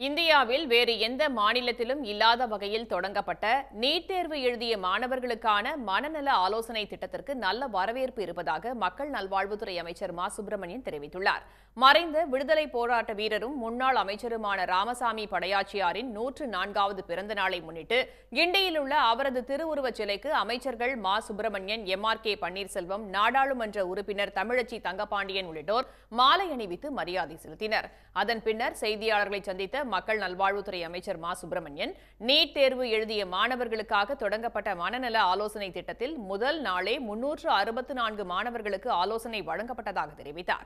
இந்தியாவில் வேறு எந்த மாநிலத்திலும் இல்லாத வகையில் தொடங்கப்பட்ட நீட் தேர்வு எழுதிய மாணவர்களுக்கான மனநல ஆலோசனை திட்டத்திற்கு நல்ல வரவேற்பு இருப்பதாக மக்கள் நல்வாழ்வுத்துறை அமைச்சர் மா சுப்பிரமணியன் தெரிவித்துள்ளார் மறைந்த விடுதலை போராட்ட வீரரும் முன்னாள் அமைச்சருமான ராமசாமி படையாச்சியாரின் நூற்று நான்காவது பிறந்த நாளை முன்னிட்டு கிண்டியில் உள்ள அவரது திருவுருவச் சிலைக்கு அமைச்சர்கள் மா Subramanian M R K Panneerselvam நாடாளுமன்ற உறுப்பினர் தமிழச்சி தங்கபாண்டியன் உள்ளிட்டோர் மாலை அணிவித்து மரியாதை செலுத்தினர் அதன் பின்னர் செய்தியாளர்களை சந்தித்த மக்கள் நல்வாழ்வுத்துறை அமைச்சர் மா சுப்பிரமணியன் நீட் தேர்வு எழுதிய மாணவர்களுக்காக தொடங்கப்பட்ட மனநல ஆலோசனை திட்டத்தில் முதல் நாளே முன்னூற்று அறுபத்து நான்கு மாணவர்களுக்கு ஆலோசனை வழங்கப்பட்டதாக தெரிவித்தார்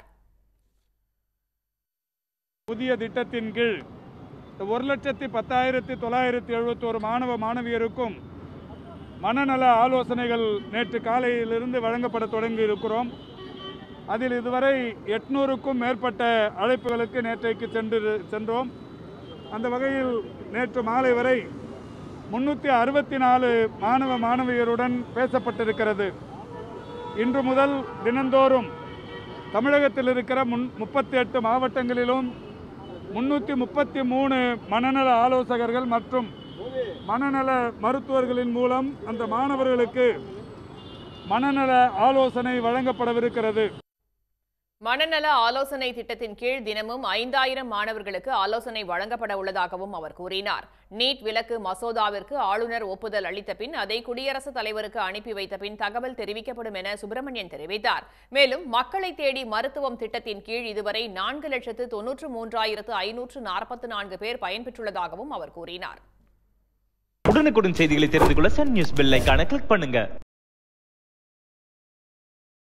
புதிய திட்டத்தின் கீழ் இந்த ஒரு லட்சத்தி பத்தாயிரத்தி தொள்ளாயிரத்தி எழுபத்தோரு மாணவ மாணவியருக்கும் மனநல ஆலோசனைகள் நேற்று காலையிலிருந்து வழங்கப்பட தொடங்கி இருக்கிறோம் அதில் இதுவரை எட்நூறுக்கும் மேற்பட்ட அழைப்புகளுக்கு நேற்றைக்கு சென்று சென்றோம் அந்த வகையில் நேற்று மாலை வரை முன்னூற்றி அறுபத்தி நாலு மாணவ மாணவியருடன் பேசப்பட்டிருக்கிறது இன்று முதல் தினந்தோறும் தமிழகத்தில் இருக்கிற முன் முப்பத்தி எட்டு மாவட்டங்களிலும் முன்னூற்றி முப்பத்தி மூணு மனநல ஆலோசகர்கள் மற்றும் மனநல மருத்துவர்களின் மூலம் அந்த மாணவர்களுக்கு மனநல ஆலோசனை வழங்கப்படவிருக்கிறது மனநல ஆலோசனை திட்டத்தின் கீழ் தினமும் ஐந்தாயிரம் மாணவர்களுக்கு ஆலோசனை வழங்கப்பட உள்ளதாகவும் அவர் கூறினார் நீட் விலக்கு மசோதாவிற்கு ஆளுநர் ஒப்புதல் அளித்த பின் அதை குடியரசுத் தலைவருக்கு அனுப்பி வைத்த பின் தகவல் தெரிவிக்கப்படும் என சுப்பிரமணியன் தெரிவித்தார் மேலும் மக்களை தேடி மருத்துவம் திட்டத்தின் கீழ் இதுவரை நான்கு லட்சத்து தொன்னூற்று மூன்றாயிரத்து ஐநூற்று நாற்பத்தி நான்கு பேர் பயன்பெற்றுள்ளதாகவும் அவர் கூறினார் உடனுக்குடன் செய்திகளை தெரிந்து கொள்ள சன் நியூஸ் பெல் ஐகானை கிளிக் பண்ணுங்க